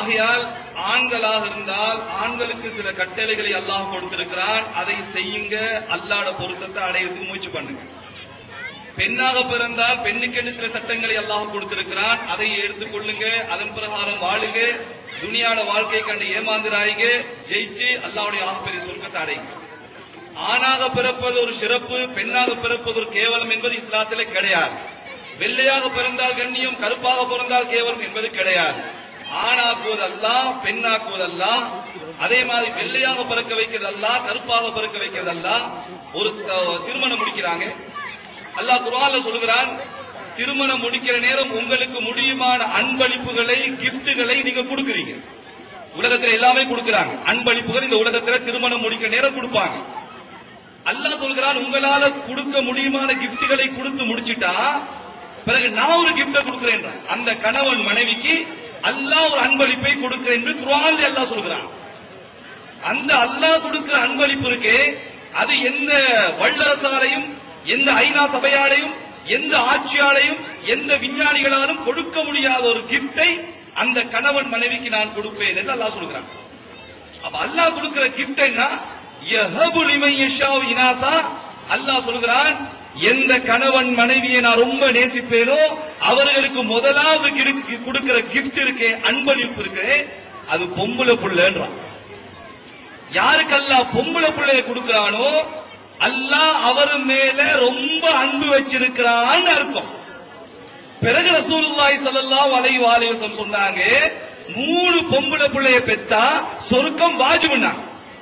ஆகையால் ஆண்களாக இருந்தால் ஆண்களுக்கு சில கட்டளைகளை அல்லாஹ் கொடுத்திருக்கிறான் அதை செய்யுங்க அல்லாட பொருத்தத்தை அடையிறதுக்கு முயற்சி பண்ணுங்க பெண்ணாக பிறந்தால் பெண்ணுக்கென்று சில சட்டங்களை அல்லாஹ் கொடுத்திருக்கிறான் அதை எடுத்துக்கொள்ளுங்க அதன் பிரகாரம் வாழுங்க துனியாட வாழ்க்கை கண்டு ஏமாந்திராய்ங்க ஜெயிச்சு அல்லாஹ்வுடைய ஆகப்பெரிய சொர்க்கத்தை அடையுங்க ஆணாக பிறப்பது ஒரு சிறப்பு பெண்ணாக பிறப்பது ஒரு கேவலம் என்பது இஸ்லாத்திலே கிடையாது வெள்ளையாக பிறந்தால் கண்ணியம் கருப்பாக பிறந்தால் கேவலம் என்பது கிடையாது ஆணாக்குவது அல்ல பெண்ணாக்குவது அல்ல அதே மாதிரி வெள்ளையாக பிறக்க வைக்கிறது அல்ல கருப்பாக பிறக்க வைக்கிறது அல்ல ஒரு த- திருமணம் முடிக்கிறாங்க அல்லாஹ் குர்ஆன்ல சொல்கிறான் திருமணம் முடிக்கிற நேரம் உங்களுக்கு முடியுமான அன்பளிப்புகளை கிஃப்ட்டுகளை நீங்க கொடுக்குறீங்க உலகத்துல எல்லாமே கொடுக்கறாங்க அன்பளிப்புகள் இந்த உலகத்துல திருமணம் முடிக்கிற நேரம் கொடுப்பாங்க அல்லாஹ் சொல்கிறான் உங்களால கொடுக்க முடியுமான கிஃப்ட்களை கொடுத்து முடிச்சிட்டா பிறகு நான் ஒரு கிஃப்ட கொடுக்கிறேன் அந்த கணவன் மனைவிக்கு அல்லாஹ் ஒரு அன்பளிப்பை கொடுக்கிறேன் என்று குர்ஆன்ல அல்லாஹ் சொல்கிறான் அந்த அல்லாஹ் கொடுக்கிற அன்பளிப்பு இருக்கே அது எந்த வல்லரசாலையும் எந்த ஐநா சபையாலையும் எந்த ஆட்சியாலையும் எந்த விஞ்ஞானிகளாலும் கொடுக்க முடியாத ஒரு கிஃப்டை அந்த கணவன் மனைவிக்கு நான் கொடுப்பேன் என்று அல்லாஹ் சொல்கிறான் அப்ப அல்லாஹ் கொடுக்கிற கிஃப்ட் என்ன யஹபு லிமன் யஷாவு இனாசா அல்லாஹ் சொல்கிறான் எந்த கணவன் மனைவியை நான் ரொம்ப நேசிப்பேனோ அவர்களுக்கு முதலாவது கிடு- கொடுக்கிற கிஃப்ட் இருக்கே அன்பளிப்பு இருக்கே அது பொம்பளை புள்ளன்றான் யாருக்கு அல்லாஹ் பொம்பளை பிள்ளைய கொடுக்கிறானோ அல்லாஹ் அவர் மேல ரொம்ப அன்பு வச்சிருக்கிறான்னு அர்த்தம் பிறகு ரசூலுல்லாஹி ஸல்லல்லாஹு அலைஹி வஸல்லம் சொன்னாங்க மூணு பொம்பளை பிள்ளைய பெத்தா சொர்க்கம் வாஜிபுன்னா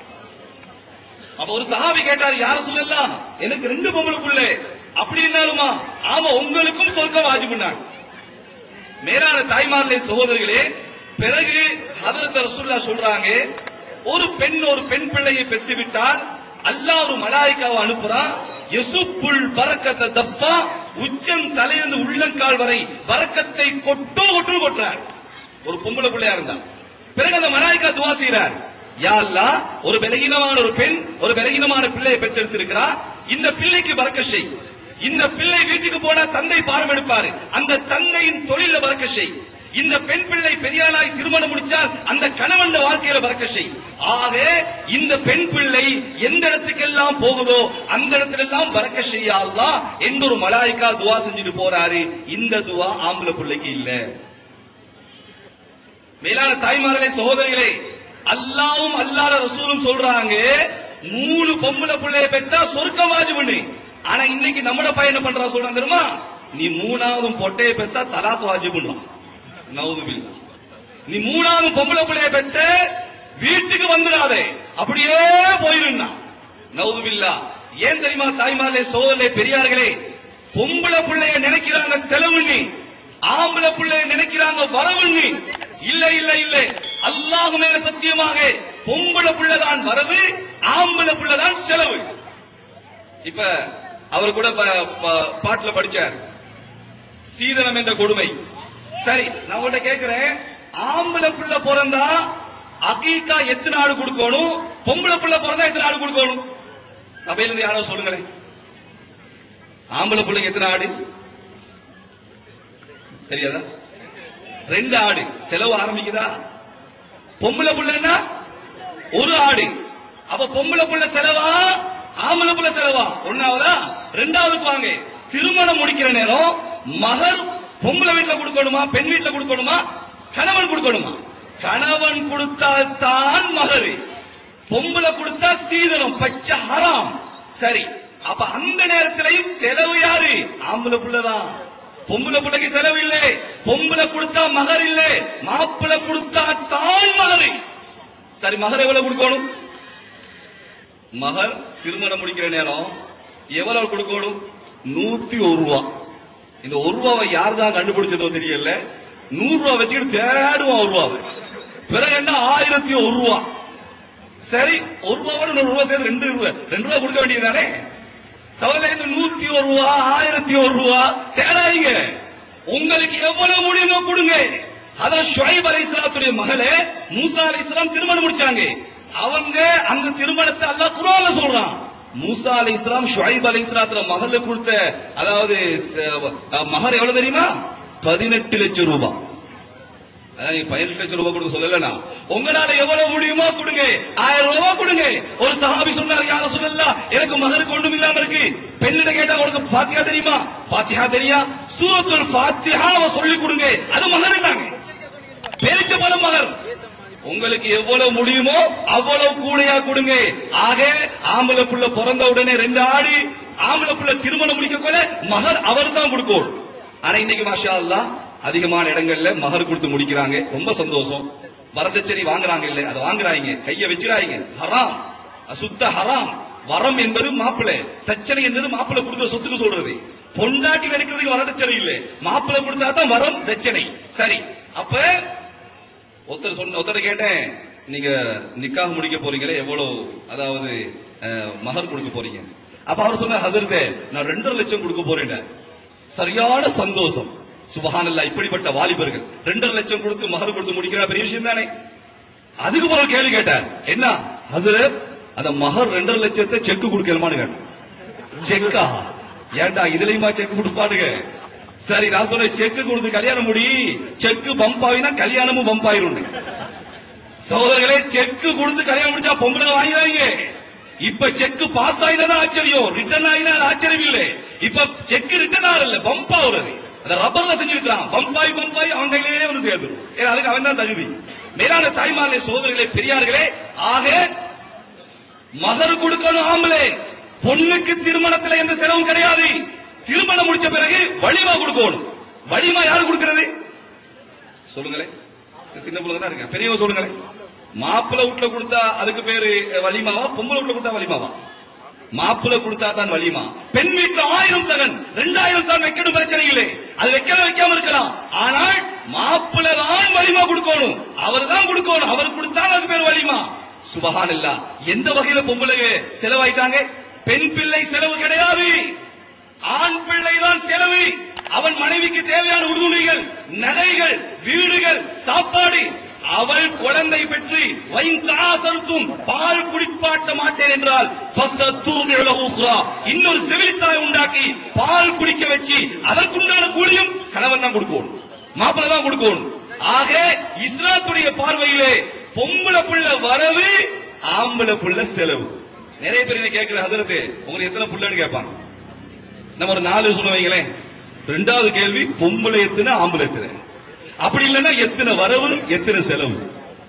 அப்ப ஒரு சஹாபி கேட்டார் யார சொல்லலாம் எனக்கு ரெண்டு பொம்பளை பிள்ளை அப்படி இருந்தாலுமா ஆமா உங்களுக்கும் சொர்க்கம் வாஜிபுன்னாங்க மேலான தாய்மார்களே சகோதரர்களே பிறகு ஹதரத் ரசூல்லா சொல்றாங்க ஒரு பெண் ஒரு பெண் பிள்ளையை பெற்றுவிட்டால் அல்லாஹ் ஒரு மலாய்க்காவை அனுப்புறான் யசுப்புல் பரக்கத்தை தப்பா உச்சம் தலையிலிருந்து உள்ளங்கால் வரை பரக்கத்தை கொட்டோ கொட்டு கொட்டுறார் ஒரு பொம்பளை பிள்ளையா இருந்தா பிறகு அந்த மலாய்க்கா துவா செய்றார் யா அல்லாஹ் ஒரு பலகீனமான ஒரு பெண் ஒரு பலகீனமான பிள்ளையை பெற்றெடுத்திருக்கிறா இந்த பிள்ளைக்கு பறக்க செய் இந்த பிள்ளை வீட்டுக்கு போனா தந்தை பாரம் எடுப்பாரு அந்த தந்தையின் தொழில பறக்க செய் இந்த பெண் பிள்ளை பெரியாளாய் திருமணம் முடிச்சால் அந்த கணவன் வாழ்க்கையில பறக்க செய் ஆக இந்த பெண் பிள்ளை எந்த இடத்துக்கெல்லாம் போகுதோ அந்த இடத்துல எல்லாம் பறக்க செய்யாதா எந்த ஒரு மலாய்க்கா துவா செஞ்சுட்டு போறாரு இந்த துவா ஆம்பளை பிள்ளைக்கு இல்ல மேலான தாய்மார்களே சகோதரிகளே அல்லாவும் அல்லாத ரசூலும் சொல்றாங்க மூணு பொம்பளை பிள்ளைய பெற்றா சொர்க்கம் வாஜிபுன்னு ஆனா இன்னைக்கு நம்மட பையன் என்ன பண்றா சொல்றான் தெரியுமா நீ மூணாவது பொட்டைய பெற்றா தலாக்கு வாஜிபுன்றான் நவுதுபில்லா நீ மூணாவது பொம்பளை பிள்ளைய பெற்ற வீட்டுக்கு வந்துடாதே அப்படியே போயிருந்தா நவுதுபில்லா ஏன் தெரியுமா தாய்மார்களே சோதரே பெரியார்களே பொம்பளை பிள்ளைய நினைக்கிறாங்க செலவுன்னு ஆம்பளை பிள்ளைய நினைக்கிறாங்க வரவுன்னு இல்ல இல்ல இல்ல அல்லாஹ் மேல சத்தியமாக பொம்பளை பிள்ளை தான் வரவு ஆம்பளை பிள்ளை தான் செலவு இப்ப அவர் கூட ப- ப- பாட்டுல படிச்சார் சீதனம் என்ற கொடுமை சரி நான் உங்கள்ட்ட கேக்குறேன் ஆம்பளை பிள்ளை பிறந்தா அகீக்கா எத்தனை ஆடு கொடுக்கணும் பொம்பளை பிள்ளை பிறந்தா எத்தனை ஆடு கொடுக்கணும் சபையில இருந்து யாரோ சொல்லுங்களேன் ஆம்பளை பிள்ளைக்கு எத்தனை ஆடு தெரியாதா ரெண்டு ஆடு செலவு ஆரம்பிக்குதா பொம்பளை பிள்ளைன்னா ஒரு ஆடு அப்ப பொம்பளை பிள்ளை செலவா ஆம்பளை பிள்ளை செலவா ஒன்னாவதா ரெண்டாவதுக்கு வாங்க திருமணம் முடிக்கிற நேரம் மகர் பொம்பளை வீட்டுல கொடுக்கணுமா பெண் வீட்டுல கொடுக்கணுமா கணவன் கொடுக்கணுமா கணவன் கொடுத்தால் தான் மகர் பொம்பளை கொடுத்தா சீதனம் பச்சை ஹராம் சரி அப்ப அந்த நேரத்திலையும் செலவு யாரு ஆம்பளை புள்ளதான் பொம்பளை பிள்ளைக்கு செலவு இல்லை பொம்பளை கொடுத்தா மகர் இல்லை மாப்பிள்ளை கொடுத்தா தான் மகர் சரி மகர் எவ்வளவு கொடுக்கணும் மகர் திருமணம் முடிக்கிற நேரம் எவ்வளவு கொடுக்கணும் நூத்தி ஒரு ரூபா இந்த ஒரு ரூபாவை யார் தான் கண்டுபிடிச்சதோ தெரியல நூறு ரூபா வச்சுக்கிட்டு தேடுவான் ஒரு ரூபாவை பிறகு என்ன ஆயிரத்தி ஒரு ரூபா சரி ஒரு ரூபாவோட நூறு ரூபா சேர்த்து ரெண்டு ரூபா ரெண்டு ரூபா கொடுக்க வேண்டியதுதானே சவலை நூத்தி ஒரு ரூபா ஆயிரத்தி ஒரு ரூபா தேடாதீங்க உங்களுக்கு எவ்வளவு முடியுமோ கொடுங்க அதான் ஷுவைப் அலை இஸ்லாத்துடைய மகளே மூசா அலை இஸ்லாம் திருமணம் முடிச்சாங்க அவங்க அந்த திருமணத்தை அல்லாஹ் குர்ஆன்ல சொல்றான் மூசா அலை இஸ்லாம் ஷுவைப் அலை இஸ்லாத்துல மகளுக்கு கொடுத்த அதாவது அஹ், மகர் எவ்வளவு தெரியுமா பதினெட்டு லட்சம் ரூபாய் அதான் நீங்க பதினெட்டு லட்சம் ரூபாய் கொடுக்க சொல்லலனா உங்களால எவ்வளவு முடியுமோ கொடுங்க ஆயிரம் ரூபாய் கொடுங்க ஒரு சஹாபி சொன்னார் யார சொல்லலாம் எனக்கு மகருக்கு ஒன்றும் இல்லாம இருக்கு பெண்ணிட்ட கேட்டா உனக்கு பாத்தியா தெரியுமா பாத்தியா தெரியா சூரத்துல் பாத்தியாவை சொல்லி கொடுங்க அது மகன் தாங்க பேரிச்ச பலம் மகர் உங்களுக்கு எவ்வளவு முடியுமோ அவ்வளவு கூடையா கொடுங்க ஆக ஆம்பளை புள்ள பிறந்த உடனே ரெண்டு ஆடி ஆம்பளை புள்ள திருமணம் முடிக்க கூட மகர் அவர் தான் கொடுக்கணும் ஆனா இன்னைக்கு மாஷா அல்லாஹ் அதிகமான இடங்கள்ல மகர் கொடுத்து முடிக்கிறாங்க ரொம்ப சந்தோஷம் வரதட்சணை வாங்குறாங்க இல்ல அதை வாங்குறாங்க கைய வச்சுறாங்க ஹராம் அசுத்த ஹராம் வரம் என்பது மாப்பிள்ளை தச்சனை என்பது மாப்பிள்ளை கொடுத்த சொத்துக்கு சொல்றது பொண்டாட்டி கிடைக்கிறதுக்கு வரதட்சணை இல்ல மாப்பிள்ளை கொடுத்தா தான் வரம் தட்சணை சரி அப்ப ஒருத்தர் சொன்ன ஒருத்தர் கேட்டேன் நீங்க நிக்காக முடிக்க போறீங்களே எவ்வளவு அதாவது அஹ், மகர் கொடுக்க போறீங்க அப்ப அவர் சொன்ன ஹசரத்தே நான் ரெண்டரை லட்சம் கொடுக்க போறேன் சரியான சந்தோஷம் சுபஹானல்லா இப்படிப்பட்ட வாலிபர்கள் ரெண்டரை லட்சம் கொடுத்து மகர் கொடுத்து முடிக்கிற பெரிய விஷயம் தானே அதுக்கு பிறகு கேள்வி கேட்டார் என்ன ஹசரத் அந்த மகர் ரெண்டரை லட்சத்தை செக் கொடுக்கணுமான்னு கேட்டேன் செக்கா ஏன்டா இதுலயுமா செக் கொடுப்பாடுங்க சரி நான் சொல்ல செக் கொடுத்து கல்யாணம் முடி செக் பம்ப் ஆகினா கல்யாணமும் பம்ப் ஆயிரும் சகோதரர்களே செக் கொடுத்து கல்யாணம் முடிச்சா பொம்பளை வாங்கிடாங்க இப்ப செக் பாஸ் ஆயினதா ஆச்சரியம் ரிட்டர்ன் ஆகினா அது ஆச்சரியம் இல்லை இப்ப செக் ரிட்டர்ன் ஆகல பம்ப் ஆகுறது அத ரப்பர்ல செஞ்சிருக்கான் பம்பாய் பம்பாய் அவன் கையிலேயே வந்து சேர்ந்துரும் ஏன்னா அதுக்கு அவன் தான் தகுதி மேலான தாய்மார்களே சகோதரர்களே பெரியார்களே ஆக மகர் கொடுக்கணும் ஆம்பளை பொண்ணுக்கு திருமணத்துல எந்த செலவும் கிடையாது திருமணம் முடிச்ச பிறகு வலிமா கொடுக்கணும் வலிமா யாரு கொடுக்கிறது சொல்லுங்களேன் இந்த சின்ன பிள்ளை தான் இருக்கேன் பெரியவங்க சொல்லுங்களேன் மாப்பிள்ளை வீட்டுல கொடுத்தா அதுக்கு பேரு வலிமாவா பொம்பளை வீட்டுல கொடுத்தா வலிமாவா மாப்பிள்ளை கொடுத்தா தான் வலிமா பெண் வீட்டுல ஆயிரம் சகன் ரெண்டாயிரம் சகன் வைக்கணும் பிரச்சனை இல்லை அது வைக்கல வைக்காம இருக்கலாம் ஆனால் மாப்பிள்ளை தான் வலிமா கொடுக்கணும் அவர் தான் கொடுக்கணும் அவர் கொடுத்தா அதுக்கு பேர் வலிமா சுபஹான் இல்லா எந்த வகையில பொம்பளை செலவாயிட்டாங்க பெண் பிள்ளை செலவு கிடையாது ஆண் பிள்ளை தான் செலவு அவன் மனைவிக்கு தேவையான உறுதுணைகள் நகைகள் வீடுகள் சாப்பாடு அவள் குழந்தை பெற்று வைந்தாசருக்கும் பால் குடிப்பாட்ட மாட்டேன் என்றால் ஃபஸ்தத்தூர் இலகு உக்ரா. இன்னொரு செவிலித்தாய் உண்டாக்கி பால் குடிக்க வச்சு அதற்குண்டான கூலியும் கணவன் தான் கொடுக்கணும் மாப்பிள்ளை தான் கொடுக்கணும் ஆக இஸ்லாத்துடைய பார்வையிலே பொம்பளை புள்ள வரவு ஆம்பளை புள்ள செலவு நிறைய பேர் என்ன கேட்கிற ஹதரத்து உங்களுக்கு எத்தனை புள்ளன்னு கேட்பாங்க நம்ம ஒரு நாலு சொல்லுவீங்களேன் ரெண்டாவது கேள்வி பொம்பளை எத்தனை ஆம்பளை எத்தனை அப்படி இல்லைன்னா எத்தனை வரவு எத்தனை செலவு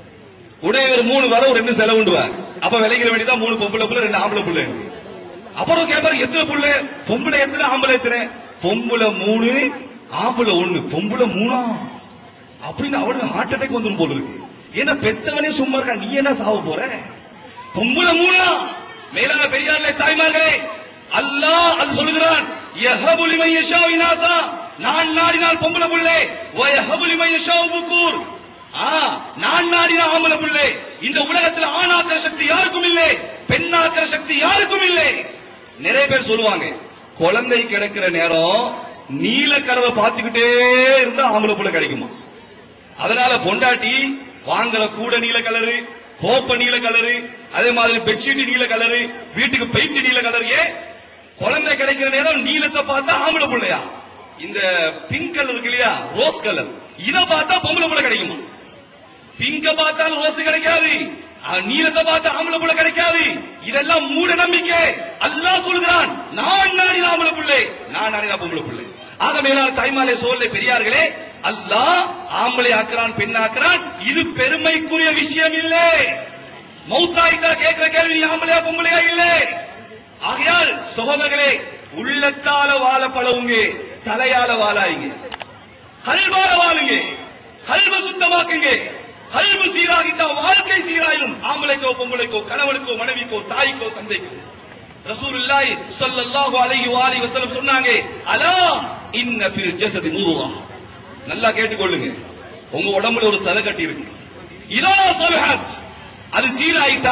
உடைய ஒரு மூணு வரவு ரெண்டு செலவுண்டுவார் அப்ப விளைக்கிற வேண்டியதான் மூணு பொம்பளை புள்ள ரெண்டு ஆம்பளை புள்ள அப்புறம் கேட்பாரு எத்தனை புள்ள பொம்பளை எத்தனை ஆம்பளை எத்தனை பொம்பளை மூணு ஆம்பளை ஒண்ணு பொம்பளை மூணா அப்படின்னு அவனுக்கு ஹார்ட் அட்டாக் வந்துடும் போல இருக்கு ஏன்னா பெத்தவனே சும்மா இருக்கா நீ என்ன சாவ போற பொம்பளை மூணா மேலான பெரியார்களே தாய்மார்களே அல்லாஹ் அது சொல்லுகிறான் யஹபு லிமன் யஷாஉ இனாசா நான் நாடினால் பொம்பளை புள்ளை வ யஹபு லிமன் யஷாஉ புக்கூர் ஆ நான் நாடினால் ஆம்பளை புள்ளை இந்த உலகத்தில் ஆணாக்கிற சக்தி யாருக்கும் இல்லை பெண்ணாக்கிற சக்தி யாருக்கும் இல்லை நிறைய பேர் சொல்லுவாங்க குழந்தை கிடக்கிற நேரம் நீலக்கரவை பார்த்துக்கிட்டே இருந்தா ஆம்பளை புள்ள கிடைக்குமா அதனால பொண்டாட்டி வாங்குற கூட நீல கலரு கோப்ப நீல கலரு அதே மாதிரி பெட்ஷீட் நீல கலரு வீட்டுக்கு பெயிண்ட் நீல கலர் ஏன் குழந்தை கிடைக்கிற நேரம் நீலத்தை பார்த்தா ஆம்பளை பிள்ளையா இந்த பிங்க் கலர் இருக்கு இல்லையா ரோஸ் கலர் இத பார்த்தா பொம்பளை பிள்ளை கிடைக்குமா பிங்க பார்த்தாலும் ரோஸ் கிடைக்காது அஹ், நீலத்தை பார்த்தா ஆம்பளை புள்ள கிடைக்காது இதெல்லாம் மூட நம்பிக்கை அல்லாஹ் சொல்கிறான் நான் நாடின ஆம்பளை புள்ளை நான் நாடின பொம்பளை புள்ளை ஆக மேலான தாய்மாலே சோழலை பெரியார்களே அல்லாஹ் ஆம்பளை ஆக்குறான் பெண் ஆக்குறான் இது பெருமைக்குரிய விஷயம் இல்லை மௌத்தாயிட்டா கேட்கிற கேள்வி நீ ஆம்பளையா பொம்பளையா இல்லை ஆகையால் சகோதரர்களே உள்ளத்தால வாழ பழவுங்க தலையால வாழாயிங்க கல்வால வாழுங்க கல்வ சுத்தமாக்குங்க கல்வு சீராகிட்டா வாழ்க்கை சீராயிடும் ஆம்பளைக்கோ பொம்பளைக்கோ கணவனுக்கோ மனைவிக்கோ தாய்க்கோ தந்தைக்கோ ரசூலுல்லாஹி ஸல்லல்லாஹு அலைஹி வஆலிஹி வஸல்லம் சொன்னாங்க அலா இன்ன ஃபில் ஜஸதி முதுவா நல்லா கேட்டுக்கொள்ளுங்க உங்க உடம்புல ஒரு சதை கட்டி இருக்கு இதா சலஹத் அது சீராயிட்டா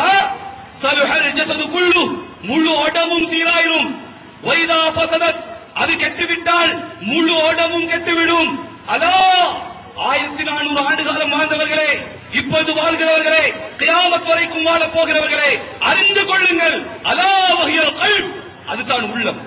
சலஹல் ஜஸது குல்லு முழு உடம்பும் சீராயிரும் வைதா ஃபசதத் அது கெட்டுவிட்டால் முழு உடம்பும் கெட்டுவிடும் அலா ஆயிரத்தி நானூறு ஆண்டு காலம் வாழ்ந்தவர்களே இப்போது வாழ்கிறவர்களே கியாமத் வரைக்கும் வாழ போகிறவர்களே அறிந்து கொள்ளுங்கள் அலா வகையல் கல் அதுதான் உள்ளம்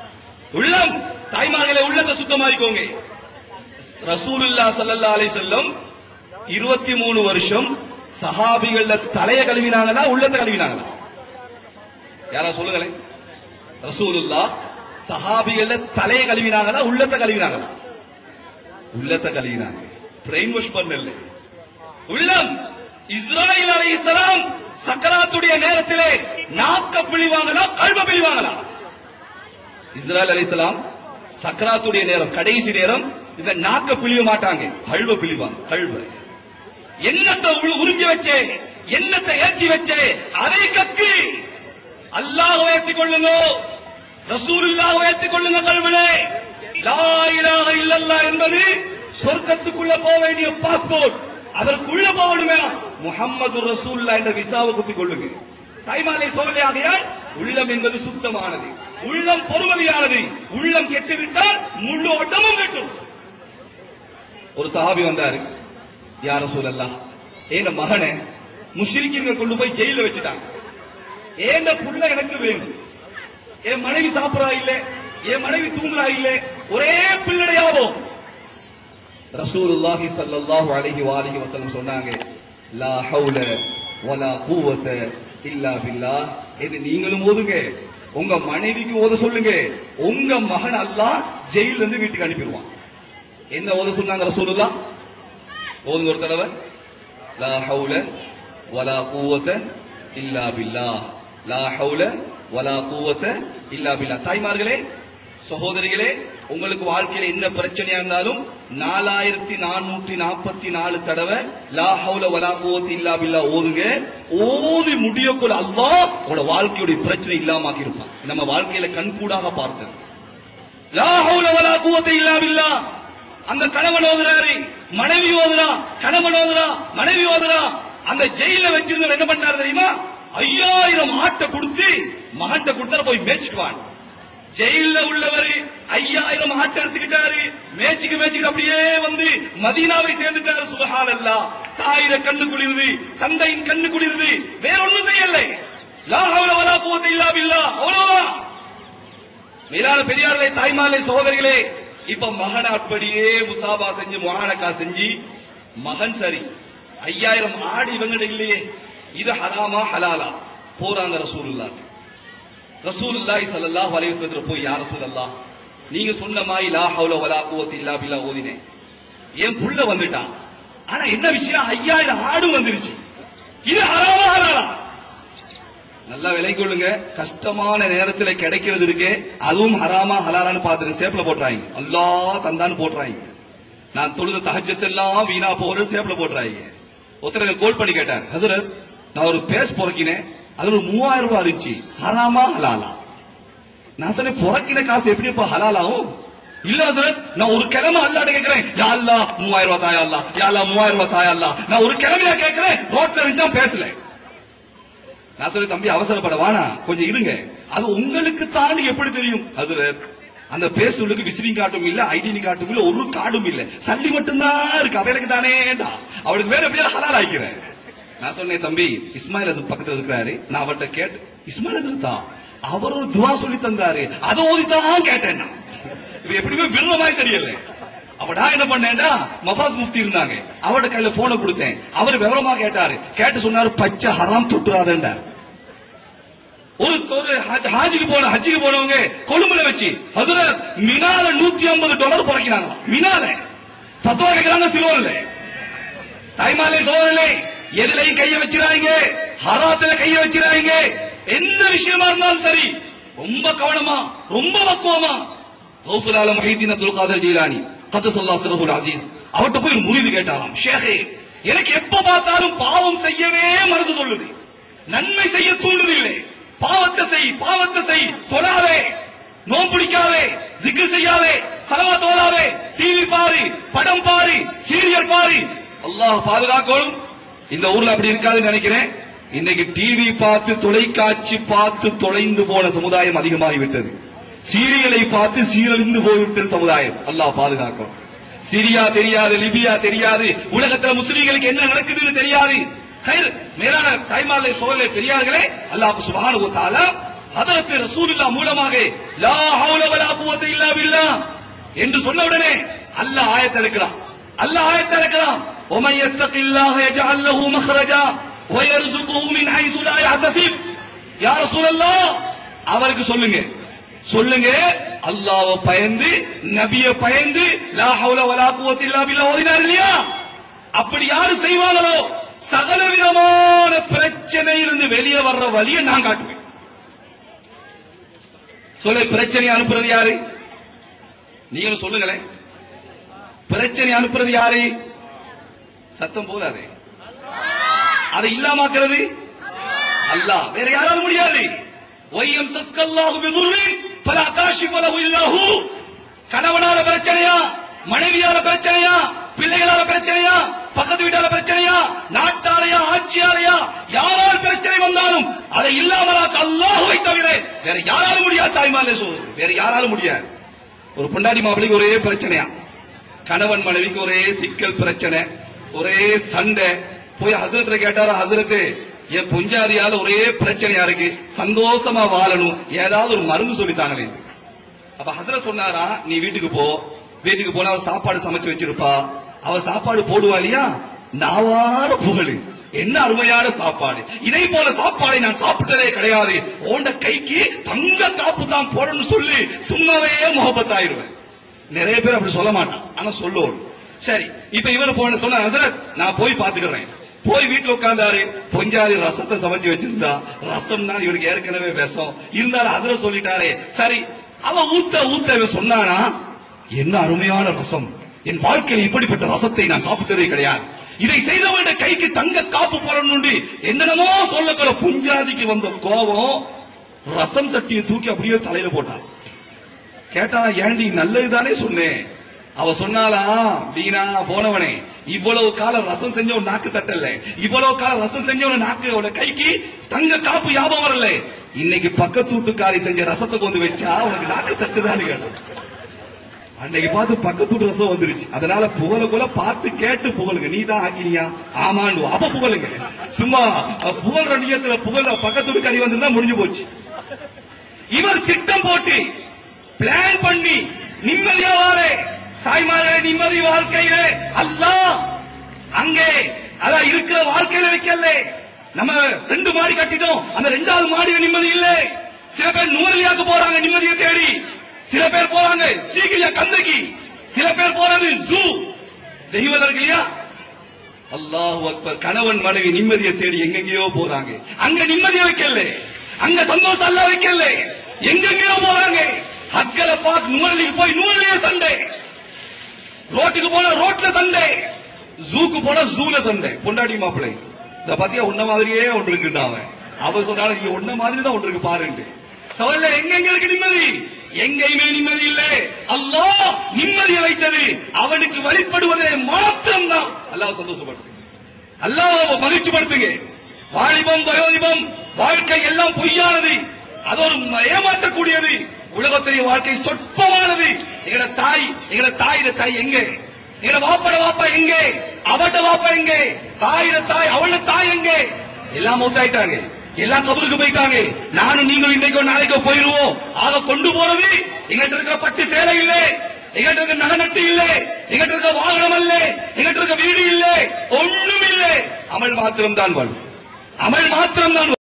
உள்ளம் தாய்மார்களே உள்ளத்தை சுத்தமாக்கிக்கோங்க ரசூலுல்லா ஸல்லல்லாஹு அலைஹி வஸல்லம் இருபத்தி மூணு வருஷம் சஹாபிகள தலைய கழுவினாங்களா உள்ளத்தை கழுவினாங்களா யாரா சொல்லுங்களேன் ரசூலுல்லா சஹாபிகள தலைய கழுவினாங்களா உள்ளத்தை கழுவினாங்களா உள்ளத்தை கழுவினாங்க பிரெயின் வாஷ் பண்ணல உள்ளம் இஸ்ராயில் அலைஹிஸ்ஸலாம் சக்கராத்துடைய நேரத்திலே நாக்க பிழிவாங்களா கல்வ பிழிவாங்களா இஸ்ராயல் அலைஹிஸ்ஸலாம் சக்கராத்துடைய நேரம் கடைசி நேரம் இந்த நாக்க பிழிய மாட்டாங்க கல்வ பிழிவாங்க கல்வ என்னத்தை உ- உறிஞ்சி வச்சே என்னத்தை ஏற்றி வச்சே அதை கக்கி அல்லாஹ் ஏற்றிக் கொள்ளுங்க ரசூலுல்லாஹ் ஏற்றிக் கொள்ளுங்க கல்விலே லா இலாஹ இல்லல்லாஹ் என்பது சொர்க்கத்துக்குள்ள போக வேண்டிய பாஸ்போர்ட் அதற்குள்ள போகணுமே முஹம்மது ரசூல்லா என்ற விசாவை குத்திக் கொள்ளுங்க தாய்மாலை சோழலையாகையால் உள்ளம் என்பது சுத்தமானது உள்ளம் பொறுமதியானது உள்ளம் கெட்டுவிட்டால் முழு ஒட்டமும் கெட்டும் ஒரு சஹாபி வந்தாரு யார சூழல்லா ஏன மகனை முஷ்ரிக்கீங்க கொண்டு போய் ஜெயில வச்சுட்டாங்க ஏந்த புள்ள எனக்கு வேணும் என் மனைவி சாப்பிடறா இல்ல என் மனைவி தூங்குறா இல்ல ஒரே பிள்ளடையாவோம் ரசூலுல்லாஹி ஸல்லல்லாஹு அலைஹி வஆலிஹி வஸல்லம் சொன்னாங்க லா ஹவுல வலா குவத இல்லா பில்லாஹ் இது நீங்களும் ஓதுங்க உங்க மனைவிக்கு ஓத சொல்லுங்க உங்க மகன் அல்லாஹ் ஜெயில இருந்து வீட்டுக்கு அனுப்பிடுவான் என்ன ஓத சொன்னாங்க ரசூலுல்லாஹ் ஓதுங்க ஒரு தடவை லா ஹவுல வலா குவத இல்லா பில்லாஹ் லா ஹவுல வலா குவத இல்லா பில்லாஹ் தாய்மார்களே சகோதரிகளே உங்களுக்கு வாழ்க்கையில என்ன பிரச்சனையா இருந்தாலும் நாலாயிரத்தி நானூற்றி நாற்பத்தி நாலு தடவை லா ஹவுல வலா குவத்த இல்லா பில்லா ஓதுங்க ஓதி முடியக்குள்ள அல்லாஹ் உங்களோட வாழ்க்கையுடைய பிரச்சனை இல்லாம இருப்பான் நம்ம வாழ்க்கையில கண்கூடாக பார்த்தது லா ஹவுல வலா குவத்த இல்லா பில்லா அந்த கணவன் ஓதுறாரு மனைவி ஓதுறா கணவன் ஓதுறா மனைவி ஓதுறா அந்த ஜெயில வச்சிருந்தவர் என்ன பண்ணாரு தெரியுமா ஐயாயிரம் ஆட்டை கொடுத்து மகன்கிட்ட கொடுத்தாரு போய் மேய்ச்சிட்டு வான் ஜெயில உள்ளவர் ஐயாயிரம் ஆட்டை எடுத்துக்கிட்டாரு மேய்ச்சிக்கு மேய்ச்சிக்கு அப்படியே வந்து மதீனாவை சேர்ந்துட்டாரு சுபஹான் அல்லா தாயிர கண்ணு குளிர்ந்து தந்தையின் கண்ணு குளிர்ந்து வேற ஒண்ணும் செய்யலை லா ஹவுல வலா குவத்த இல்லா பில்லா அவ்வளவுதான் மேலான பெரியார்களே தாய்மார்களே சகோதரிகளே இப்ப மகன் அப்படியே முசாபா செஞ்சு முஹானக்கா செஞ்சு மகன் சரி ஐயாயிரம் ஆடு இவங்கட இல்லையே இது ஹராமா ஹலாலா போறாங்க ரசூலுல்லா ரசூலுல்லாஹி ஸல்லல்லாஹு அலைஹி வஸல்லம் போய் யா ரசூலல்லாஹ் நீங்க சொன்ன மாதிரி லா ஹவுல வலா குவத்த இல்லா பில்லா ஓதினேன் என் புள்ள வந்துட்டான் ஆனா என்ன விஷயம் ஐயாயிரம் ஆடும் வந்துருச்சு இது ஹராமா ஹலாலா நல்லா விலை கொள்ளுங்க கஷ்டமான நேரத்துல கிடைக்கிறது இருக்கு அதுவும் ஹராமா ஹலாலான்னு பாத்துட்டு சேப்ல போட்டுறாங்க அல்லாஹ் தந்தான்னு போட்டுறாங்க நான் தொழுத தஹஜத்தெல்லாம் வீணா போறது சேப்ல போட்டுறாங்க ஒருத்தர் கோல் பண்ணி கேட்டார் ஹசரத் நான் ஒரு பேஸ் பொறக்கினேன் அது ஒரு மூவாயிரம் ரூபாய் இருந்துச்சு ஹராமா ஹலாலா நான் சொன்னேன் பொறக்கின காசு எப்படி இப்ப ஹலாலாவும் இல்ல ஹசரத் நான் ஒரு கிழமை அல்லாட கேட்கிறேன் யா அல்லா மூவாயிரம் ரூபாய் தாயா அல்லா யா அல்லா மூவாயிரம் ரூபாய் தாயா அல்லா நான் ஒரு கிழமையா கேட்கிறேன் ரோட்ல இருந்தா பேசல நான் சொல்லி தம்பி அவசரப்பட வானா கொஞ்சம் இருங்க அது உங்களுக்கு தான் எப்படி தெரியும் ஹசரத் அந்த பேசுகளுக்கு விசிறிங் காட்டும் இல்ல ஐடி காட்டும் இல்ல ஒரு கார்டும் இல்ல சல்லி மட்டும்தான் இருக்கு அவருக்கு தானே அவளுக்கு வேற எப்படியா ஹலால் ஆக்கிறேன் நான் சொன்னேன் தம்பி இஸ்மாயில் ஹசரத் பக்கத்துல இருக்கிறாரு நான் அவர்கிட்ட கேட்டு இஸ்மாயில் ஹசரத் தான் அவர் ஒரு துவா சொல்லி தந்தாரு அதை ஓதித்தான் கேட்டேன் நான் இது எப்படியுமே விரும்பமாய் தெரியல அப்ப நான் என்ன பண்ணேன்டா மஃபாஸ் முஃப்தி இருந்தாங்க அவரோட கையில போனை கொடுத்தேன் அவர் விவரமா கேட்டாரு கேட்டு சொன்னாரு பச்சை ஹராம் தொட்டுறாதேன்டார் ஒரு ஒரு ஹஜ்- ஹாஜிக்கு போன ஹஜ்ஜிக்கு போனவங்க கொழும்புல வச்சு ஹசரத் மினால நூத்தி ஐம்பது டாலர் புறக்கிறாங்க மினால பத்துவா கேட்கிறாங்க சிலோன்ல தாய்மாலே சோதனை எதுலையும் கைய வச்சிடாங்க ஹராத்துல கைய வச்சிடாங்க எந்த விஷயமா இருந்தாலும் சரி ரொம்ப கவனமா ரொம்ப பக்குவமா கௌசுலால மஹீதீன் அப்துல் காதர் ஜீலானி கத்தசல்லா சிறகுல் அசீஸ் அவர்கிட்ட போய் ஒரு முறிது கேட்டாராம் ஷேகே எனக்கு எப்ப பார்த்தாலும் பாவம் செய்யவே மனசு சொல்லுது நன்மை செய்ய தூண்டுதில்லை பாவத்தை செய் பாவத்தை செய் தொடாதே நோம் பிடிக்காதே திக்கு செய்யாதே சலவா தோலாதே டிவி பாரு படம் பாரு சீரியல் பாரு அல்லாஹ் பாதுகாக்கணும் இந்த ஊர்ல அப்படி இருக்காதுன்னு நினைக்கிறேன் இன்னைக்கு டிவி பார்த்து தொலைக்காட்சி பார்த்து தொலைந்து போன சமுதாயம் அதிகமாகிவிட்டது சீரியலை பார்த்து சீரழிந்து போய்விட்டது சமுதாயம் அல்லாஹ் பாதுகாக்கும் சிரியா தெரியாது லிபியா தெரியாது உலகத்துல முஸ்லீம்களுக்கு என்ன நடக்குதுன்னு தெரியாது ஹைர், மேலான தாய்மார்களை சோழலை பெரியார்களே அல்லாஹ் சுப்ஹானஹு வ தஆலா ஹதரத் ரசூலுல்லாஹ் மூலமாக லா ஹவுல வலா குவத்த இல்லா பில்லாஹ் என்று சொன்ன உடனே அல்லாஹ் ஆயத்தை இறக்கிறான் அல்லாஹ் ஆயத்தை இறக்கிறான் ومن يتق الله يجعل له مخرجا ويرزقه من حيث لا يحتسب يا رسول الله அவருக்கு சொல்லுங்க சொல்லுங்க அல்லாஹ்வை பயந்து நபிய பயந்து லா ஹவுல வலா குவத்த இல்லா பில்லாஹ் ஓதினார் இல்லையா அப்படி யாரு செய்வாங்களோ சகல விதமான பிரச்சனையிலிருந்து வெளியே வர்ற வழியை நான் காட்டுவேன் சொல்ல பிரச்சனை அனுப்புறது யாரு நீங்களும் சொல்லுங்களேன் பிரச்சனை அனுப்புறது யாரு சத்தம் போதாது அதை இல்லாமாக்குறது அல்லாஹ் வேற யாரால முடியாது ஒய்யம் சஸ்கல்லாஹு பிதுர்ரின் பல அகாஷிபலஹு இல்லாஹு கணவனால பிரச்சனையா மனைவியால பிரச்சனையா பிள்ளைகளால பிரச்சனையா பக்கத்து வீட்டால பிரச்சனையா நாட்டாலையா ஆட்சியாலையா யாரால் பிரச்சனை வந்தாலும் அதை இல்லாமலாக்க அல்லாஹுவை தவிர வேற யாராலும் முடியாது தாய்மாலே சொல்றது வேற யாராலும் முடியாது ஒரு பொண்டாடி மாப்பிளைக்கு ஒரே பிரச்சனையா கணவன் மனைவிக்கு ஒரே சிக்கல் பிரச்சனை ஒரே சண்டை போய் ஹசரத்துல கேட்டாரா ஹசரத்து என் பொஞ்சாதியால ஒரே பிரச்சனையா இருக்கு சந்தோஷமா வாழணும் ஏதாவது ஒரு மருந்து சொல்லித்தாங்களே அப்ப ஹசரத் சொன்னாரா நீ வீட்டுக்கு போ வீட்டுக்கு போனா அவ சாப்பாடு சமைச்சு வச்சிருப்பா அவ சாப்பாடு போடுவா இல்லையா நாவார புகழு என்ன அருமையான சாப்பாடு இதை போல சாப்பாடை நான் சாப்பிட்டதே கிடையாது ஓண்ட கைக்கு தங்க காப்பு தான் போடணும்னு சொல்லி சும்மாவே முகப்பத்தாயிருவேன் நிறைய பேர் அப்படி சொல்ல மாட்டான் ஆனா சொல்லுவோம் சரி இப்ப இவர் போன சொன்ன ஹசரத் நான் போய் பாத்துக்கிறேன் போய் வீட்டுல உட்கார்ந்தாரு பொஞ்சாதி ரசத்தை சமைச்சு வச்சிருந்தா ரசம் தான் இவருக்கு ஏற்கனவே விஷம் இருந்தாலும் ஹசரத் சொல்லிட்டாரே சரி அவ ஊத்த ஊத்த இவன் சொன்னானா என்ன அருமையான ரசம் என் வாழ்க்கையில் இப்படிப்பட்ட ரசத்தை நான் சாப்பிட்டதே கிடையாது இதை செய்தவனுடைய கைக்கு தங்க காப்பு போடணும் என்னென்னமோ சொல்லக்கூட புஞ்சாதிக்கு வந்த கோபம் ரசம் சட்டியை தூக்கி அப்படியே தலையில போட்டான் கேட்டா ஏண்டி நல்லதுதானே சொன்னேன் அவ சொன்னாலா வீணா போனவனே இவ்வளவு காலம் ரசம் செஞ்சவன் நாக்கு தட்டல இவ்வளவு காலம் ரசம் செஞ்சவன் நாக்கு அவன கைக்கு தங்க காப்பு ஞாபகம் வரல இன்னைக்கு பக்கத்து வீட்டுக்காரி செஞ்ச ரசத்தை கொண்டு வச்சா உனக்கு நாக்கு தட்டுதான்னு கேட்டான் அன்னைக்கு பார்த்து பக்கத்து வீட்டு ரசம் வந்துருச்சு அதனால புகழ கூட பார்த்து கேட்டு புகழுங்க நீ தான் ஆக்கினியா ஆமான்னு அப்ப புகழுங்க சும்மா அஹ், புகழ்ற நியத்துல புகழ பக்கத்து வீட்டுக்காரி வந்திருந்தா முடிஞ்சு போச்சு இவர் திட்டம் போட்டு பிளான் பண்ணி நிம்மதியா வாரே தாய்மார்களே நிம்மதி வாழ்க்கையிலே அல்லாஹ் அங்கே அதான் இருக்கிற வாழ்க்கையில வைக்கல நம்ம ரெண்டு மாடி கட்டிட்டோம் அந்த ரெண்டாவது மாடியில நிம்மதி இல்ல சில பேர் நூறுலியாக்கு போறாங்க நிம்மதியை தேடி சில பேர் போறாங்க சீக்கிரியா கந்தகி சில பேர் போறது ஜூ தெய்வதற்கு இல்லையா அல்லாஹ் அக்பர் கணவன் மனைவி நிம்மதியை தேடி எங்கெங்கேயோ போறாங்க அங்க நிம்மதியை வைக்கல அங்க சந்தோஷம் அல்ல வைக்கல எங்கெங்கேயோ போறாங்க ஹக்கல பார்த்து நூறலிக்கு போய் நூறுலயே சண்டை ரோட்டுக்கு போனா ரோட்ல சண்டை ஜூக்கு போனா ஜூல சண்டை பொண்டாட்டி மாப்பிள்ளை இந்த பாத்தியா உன்ன மாதிரியே ஒன்று இருக்குடா அவன் அவ சொன்னாலும் நீ உன்ன மாதிரி தான் ஒன்று இருக்கு பாருங்க சவல்ல எங்க எங்களுக்கு நிம்மதி எங்கேயுமே நிம்மதி இல்லை அல்லாஹ் நிம்மதியை வைத்தது அவனுக்கு வழிபடுவதே மாத்திரம் தான் அல்லாஹ் சந்தோஷப்படுத்து அல்லாஹ் மகிழ்ச்சிப்படுத்துங்க வாலிபம் வயோதிபம் வாழ்க்கை எல்லாம் பொய்யானது அது ஒரு ஏமாற்றக்கூடியது உலகத்திலே வாழ்க்கை சொற்பமானது எங்கட தாய் எங்கட தாயிட தாய் எங்க எங்கட வாப்பட வாப்பா எங்கே அவட்ட வாப்பா எங்கே தாயிட தாய் அவள தாய் எங்கே எல்லாம் மூத்தாயிட்டாங்க எல்லாம் கபருக்கு போயிட்டாங்க நானும் நீங்களும் இன்றைக்கோ நாளைக்கோ போயிருவோம் ஆக கொண்டு போறது எங்கிட்ட இருக்கிற பட்டு சேலை இல்லை எங்கிட்ட இருக்க நகநட்டு இல்லை எங்கிட்ட இருக்க வாகனம் இல்லை எங்கிட்ட இருக்க வீடு இல்லை ஒண்ணும் இல்லை அமல் மாத்திரம் தான் வாழ்வு அமல் மாத்திரம் தான்